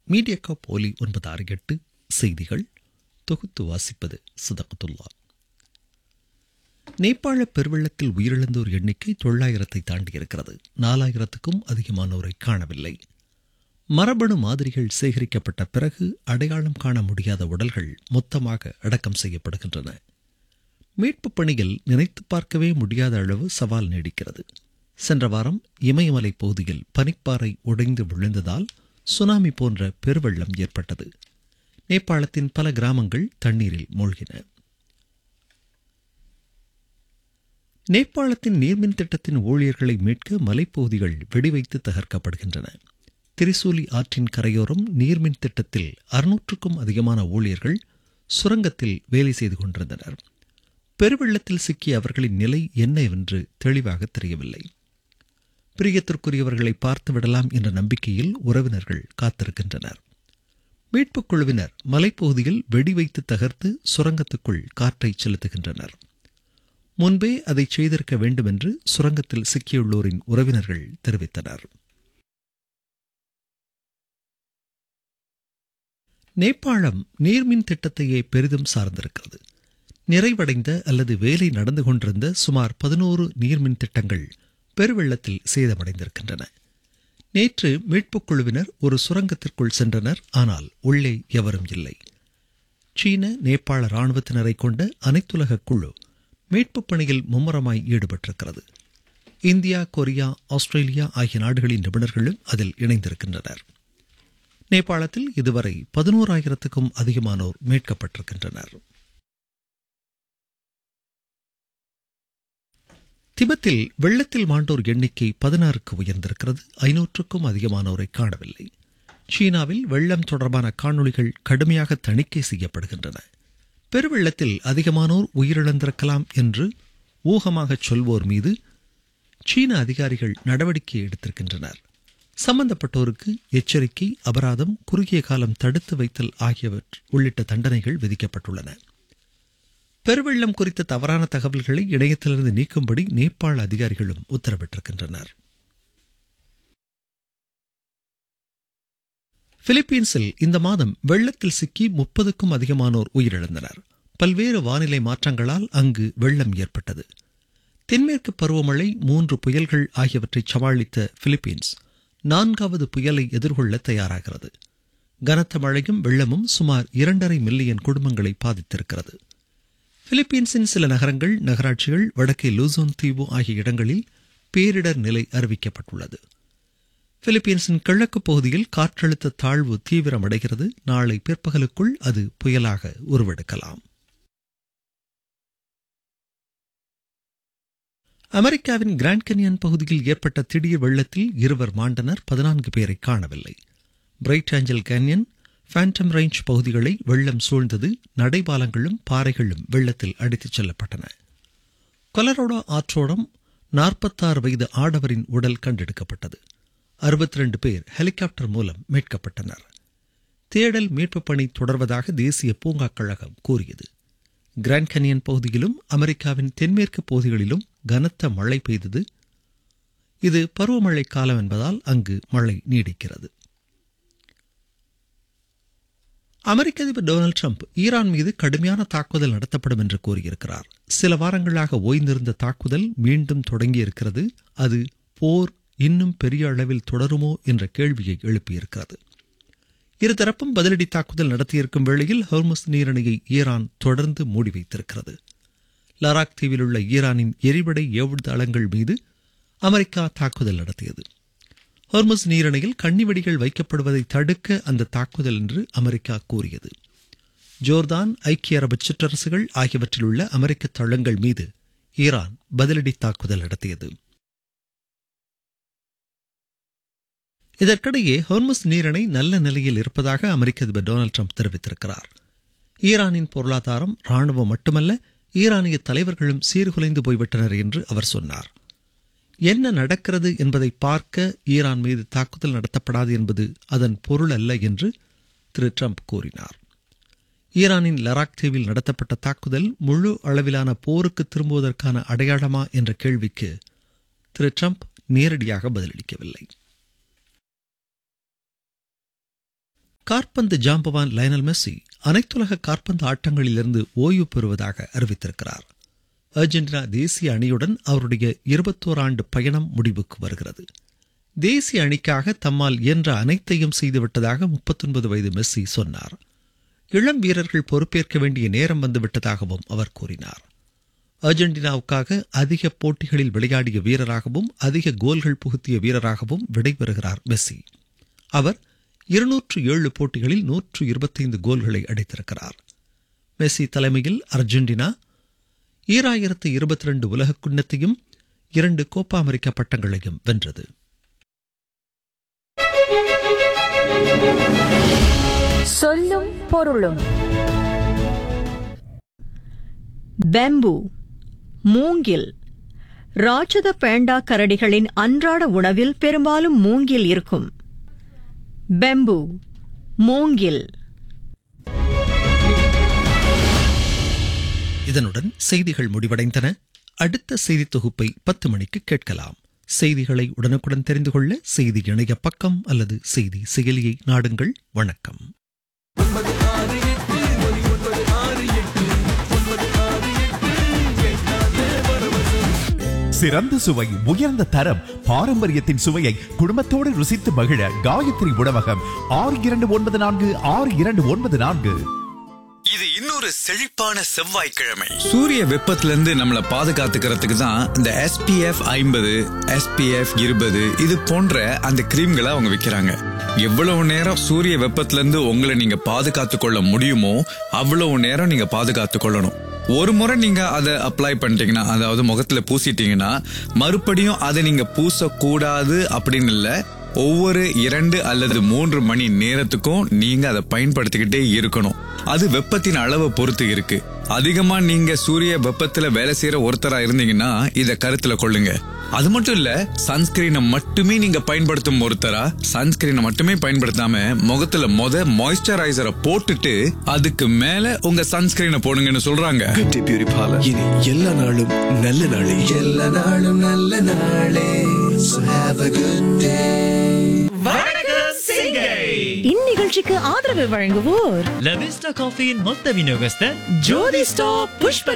Media காப் ஒலி ஒன்பது ஆறு எட்டு செய்திகள் தொகுத்து வாசிப்பது சதகத்துல்லா நேபாள பெருவெள்ளத்தில் உயிரிழந்தோர் எண்ணிக்கை தொள்ளாயிரத்தை தாண்டியிருக்கிறது நாலாயிரத்துக்கும் அதிகமானோரை காணவில்லை மரபணு மாதிரிகள் சேகரிக்கப்பட்ட பிறகு அடையாளம் காண முடியாத உடல்கள் மொத்தமாக அடக்கம் செய்யப்படுகின்றன மீட்புப் பணியில் நினைத்து பார்க்கவே முடியாத அளவு சவால் நீடிக்கிறது சென்ற வாரம் இமயமலை பகுதியில் பனிப்பாறை உடைந்து விழுந்ததால் சுனாமி போன்ற பெருவெள்ளம் ஏற்பட்டது நேபாளத்தின் பல கிராமங்கள் தண்ணீரில் மூழ்கின நேபாளத்தின் நீர்மின் திட்டத்தின் ஊழியர்களை மீட்க மலைப்பகுதிகள் வெடிவைத்து தகர்க்கப்படுகின்றன திரிசூலி ஆற்றின் கரையோரம் நீர்மின் திட்டத்தில் அறுநூற்றுக்கும் அதிகமான ஊழியர்கள் சுரங்கத்தில் வேலை செய்து கொண்டிருந்தனர் பெருவெள்ளத்தில் சிக்கிய அவர்களின் நிலை என்னவென்று தெளிவாக தெரியவில்லை பிரியத்திற்குரியவர்களை பார்த்து விடலாம் என்ற நம்பிக்கையில் உறவினர்கள் காத்திருக்கின்றனர் மீட்புக் குழுவினர் மலைப்பகுதியில் வெடி வைத்து தகர்த்து சுரங்கத்துக்குள் காற்றை செலுத்துகின்றனர் முன்பே அதை செய்திருக்க வேண்டும் என்று சுரங்கத்தில் சிக்கியுள்ளோரின் உறவினர்கள் தெரிவித்தனர் நேபாளம் நீர்மின் திட்டத்தையே பெரிதும் சார்ந்திருக்கிறது நிறைவடைந்த அல்லது வேலை நடந்து கொண்டிருந்த சுமார் பதினோரு நீர்மின் திட்டங்கள் பெருவெள்ளத்தில் சேதமடைந்திருக்கின்றன நேற்று மீட்புக் குழுவினர் ஒரு சுரங்கத்திற்குள் சென்றனர் ஆனால் உள்ளே எவரும் இல்லை சீன நேபாள இராணுவத்தினரை கொண்ட அனைத்துலக குழு மீட்புப் பணியில் மும்முரமாய் ஈடுபட்டிருக்கிறது இந்தியா கொரியா ஆஸ்திரேலியா ஆகிய நாடுகளின் நிபுணர்களும் அதில் இணைந்திருக்கின்றனர் நேபாளத்தில் இதுவரை பதினோராயிரத்துக்கும் அதிகமானோர் மீட்கப்பட்டிருக்கின்றனர் திபெத்தில் வெள்ளத்தில் மாண்டோர் எண்ணிக்கை பதினாறுக்கு உயர்ந்திருக்கிறது ஐநூற்றுக்கும் அதிகமானோரை காணவில்லை சீனாவில் வெள்ளம் தொடர்பான காணொளிகள் கடுமையாக தணிக்கை செய்யப்படுகின்றன பெருவெள்ளத்தில் அதிகமானோர் உயிரிழந்திருக்கலாம் என்று ஊகமாகச் சொல்வோர் மீது சீன அதிகாரிகள் நடவடிக்கை எடுத்திருக்கின்றனர் சம்பந்தப்பட்டோருக்கு எச்சரிக்கை அபராதம் குறுகிய காலம் தடுத்து வைத்தல் ஆகியவற்றை உள்ளிட்ட தண்டனைகள் விதிக்கப்பட்டுள்ளன பெருவெள்ளம் குறித்த தவறான தகவல்களை இணையத்திலிருந்து நீக்கும்படி நேபாள அதிகாரிகளும் உத்தரவிட்டிருக்கின்றனர் பிலிப்பீன்ஸில் இந்த மாதம் வெள்ளத்தில் சிக்கி முப்பதுக்கும் அதிகமானோர் உயிரிழந்தனர் பல்வேறு வானிலை மாற்றங்களால் அங்கு வெள்ளம் ஏற்பட்டது தென்மேற்கு பருவமழை மூன்று புயல்கள் ஆகியவற்றை சமாளித்த பிலிப்பீன்ஸ் நான்காவது புயலை எதிர்கொள்ள தயாராகிறது கனத்த மழையும் வெள்ளமும் சுமார் இரண்டரை மில்லியன் குடும்பங்களை பாதித்திருக்கிறது பிலிப்பீன்ஸின் சில நகரங்கள் நகராட்சிகள் வடக்கே லூசோன் தீவு ஆகிய இடங்களில் பேரிடர் நிலை அறிவிக்கப்பட்டுள்ளது பிலிப்பீன்ஸின் கிழக்கு பகுதியில் காற்றழுத்த தாழ்வு தீவிரமடைகிறது நாளை பிற்பகலுக்குள் அது புயலாக உருவெடுக்கலாம் அமெரிக்காவின் கிராண்ட் கனியன் பகுதியில் ஏற்பட்ட திடீர் வெள்ளத்தில் இருவர் மாண்டனர் பதினான்கு பேரை காணவில்லை Bright Angel Canyon Phantom Ranch பகுதிகளை வெள்ளம் சூழ்ந்தது நடைபாலங்களும் பாறைகளும் வெள்ளத்தில் அடித்துச் செல்லப்பட்டன கொலரோடோ ஆற்றோடம் நாற்பத்தாறு வயது ஆடவரின் உடல் கண்டெடுக்கப்பட்டது அறுபத்தி ரெண்டு பேர் ஹெலிகாப்டர் மூலம் மீட்கப்பட்டனர் தேடல் மீட்புப் பணி தொடர்வதாக தேசிய பூங்கா கழகம் கூறியது கிராண்ட் கனியன் பகுதியிலும் அமெரிக்காவின் தென்மேற்கு பகுதிகளிலும் கனத்த மழை பெய்தது இது பருவமழை காலம் என்பதால் அங்கு மழை நீடிக்கிறது அமெரிக்க அதிபர் டொனால்டு ட்ரம்ப் ஈரான் மீது கடுமையான தாக்குதல் நடத்தப்படும் என்று கூறியிருக்கிறார் சில வாரங்களாக ஓய்ந்திருந்த தாக்குதல் மீண்டும் தொடங்கியிருக்கிறது அது போர் இன்னும் பெரிய அளவில் தொடருமோ என்ற கேள்வியை எழுப்பியிருக்கிறது இருதரப்பும் பதிலடி தாக்குதல் நடத்தியிருக்கும் வேளையில் ஹோர்முஸ் நீரணையை ஈரான் தொடர்ந்து மூடி வைத்திருக்கிறது லராக் தீவில் உள்ள ஈரானின் எரிபடை ஏவுதளங்கள் மீது அமெரிக்கா தாக்குதல் நடத்தியது ஹோர்முஸ் நீரணையில் கன்னிவெடிகள் வைக்கப்படுவதை தடுக்க அந்த தாக்குதல் என்று அமெரிக்கா கூறியது ஜோர்தான் ஐக்கிய அரபு சிற்றரசுகள் ஆகியவற்றில் உள்ள அமெரிக்க தளங்கள் மீது ஈரான் பதிலடி தாக்குதல் நடத்தியது இதற்கிடையே ஹோர்முஸ் நீரிணை நல்ல நிலையில் இருப்பதாக அமெரிக்க அதிபர் டொனால்டு ட்ரம்ப் தெரிவித்திருக்கிறார் ஈரானின் பொருளாதாரம் ராணுவம் மட்டுமல்ல ஈரானிய தலைவர்களும் சீர்குலைந்து போய்விட்டனர் என்று அவர் சொன்னார் என்ன நடக்கிறது என்பதை பார்க்க ஈரான் மீது தாக்குதல் நடத்தப்படாது என்பது அதன் பொருள் அல்ல என்று திரு ட்ரம்ப் கூறினார் ஈரானின் லராக் தீவில் நடத்தப்பட்ட தாக்குதல் முழு அளவிலான போருக்கு திரும்புவதற்கான அடையாளமா என்ற கேள்விக்கு திரு ட்ரம்ப் நேரடியாக பதிலளிக்கவில்லை காற்பந்து ஜாம்பவான் லயனல் மெஸ்ஸி அனைத்துலக காற்பந்து ஆட்டங்களிலிருந்து ஓய்வு பெறுவதாக அறிவித்திருக்கிறார் அர்ஜென்டினா தேசிய அணியுடன் அவருடைய இருபத்தோரு ஆண்டு பயணம் முடிவுக்கு வருகிறது தேசிய அணிக்காக தம்மால் இயன்ற அனைத்தையும் செய்துவிட்டதாக முப்பத்தொன்பது வயது மெஸ்ஸி சொன்னார் இளம் வீரர்கள் பொறுப்பேற்க வேண்டிய நேரம் வந்துவிட்டதாகவும் அவர் கூறினார் அர்ஜென்டினாவுக்காக அதிக போட்டிகளில் விளையாடிய வீரராகவும் அதிக கோல்கள் புகுத்திய வீரராகவும் விடைபெறுகிறார் மெஸ்ஸி அவர் இருநூற்று ஏழு போட்டிகளில் நூற்று இருபத்தைந்து கோல்களை அடித்திருக்கிறார் மெஸ்ஸி தலைமையில் அர்ஜென்டினா ஈராயிரத்து இருபத்தி ரெண்டு உலக குன்னத்தையும் இரண்டு கோப்பா அமெரிக்க பட்டங்களையும் வென்றது சொல்லும் பொருளும் பெம்பு மூங்கில் ராட்சத பேண்டா கரடிகளின் அன்றாட உணவில் பெரும்பாலும் மூங்கில் இருக்கும் பெம்பு மூங்கில் இதனுடன் செய்திகள் முடிவடைந்தன அடுத்த செய்தி தொகுப்பை பத்து மணிக்கு கேட்கலாம் செய்திகளை உடனுக்குடன் தெரிந்து கொள்ள செய்தி இணைய பக்கம் அல்லது செய்தி செயலியை நாடுங்கள் வணக்கம் சிறந்த சுவை உயர்ந்த தரம் பாரம்பரியத்தின் சுவையை குடும்பத்தோடு ருசித்து மகிழ காயத்ரி உணவகம் ஆறு இரண்டு ஒன்பது நான்கு ஆறு இரண்டு ஒன்பது நான்கு இது இன்னொரு செழிப்பான செவ்வாய்க்கிழமை சூரிய வெப்பத்துல இருந்து நம்மள பாதுகாத்துக்கிறதுக்கு தான் இந்த SPF ஐம்பது SPF இருபது இது போன்ற அந்த கிரீம்களை அவங்க விக்கிறாங்க எவ்வளவு நேரம் சூரிய வெப்பத்துல இருந்து உங்களை நீங்க பாதுகாத்து கொள்ள முடியுமோ அவ்வளவு நேரம் நீங்க பாதுகாத்து கொள்ளணும் ஒரு முறை நீங்க அதை அப்ளை பண்ணிட்டீங்கன்னா அதாவது முகத்துல பூசிட்டீங்கன்னா மறுபடியும் அதை நீங்க பூசக்கூடாது அப்படின்னு இல்ல ஒவ்வொரு இரண்டு அல்லது மூன்று மணி நேரத்துக்கும் நீங்க அதை பயன்படுத்திக்கிட்டே இருக்கணும் அது வெப்பத்தின் அளவை பொறுத்து இருக்கு அதிகமா நீங்க சூரிய வெப்பத்துல வேலை செய்யற ஒருத்தரா இருந்தீங்கன்னா இத கருத்துல கொள்ளுங்க அது மட்டும் இல்ல சன்ஸ்கிரீனை மட்டுமே நீங்க பயன்படுத்தும் ஒருத்தரா சன்ஸ்கிரீனை மட்டுமே பயன்படுத்தாம முகத்துல மொத மாய்ஸ்சரைசரை போட்டுட்டு அதுக்கு மேல உங்க சன்ஸ்கிரீனை போடுங்கன்னு சொல்றாங்க கட்டி பியூரிஃபாலர் இனி எல்லா நாளும் நல்ல நாளே எல்லா நாளும் நல்ல நாளே So have a good day. இந்நிகழ்ச்சிக்கு ஆதரவு வழங்குவோர் லவிஸ்டா காஃபியின் மொத்த விநியோகஸ்தர் ஜோதி ஸ்டாப் புஷ்ப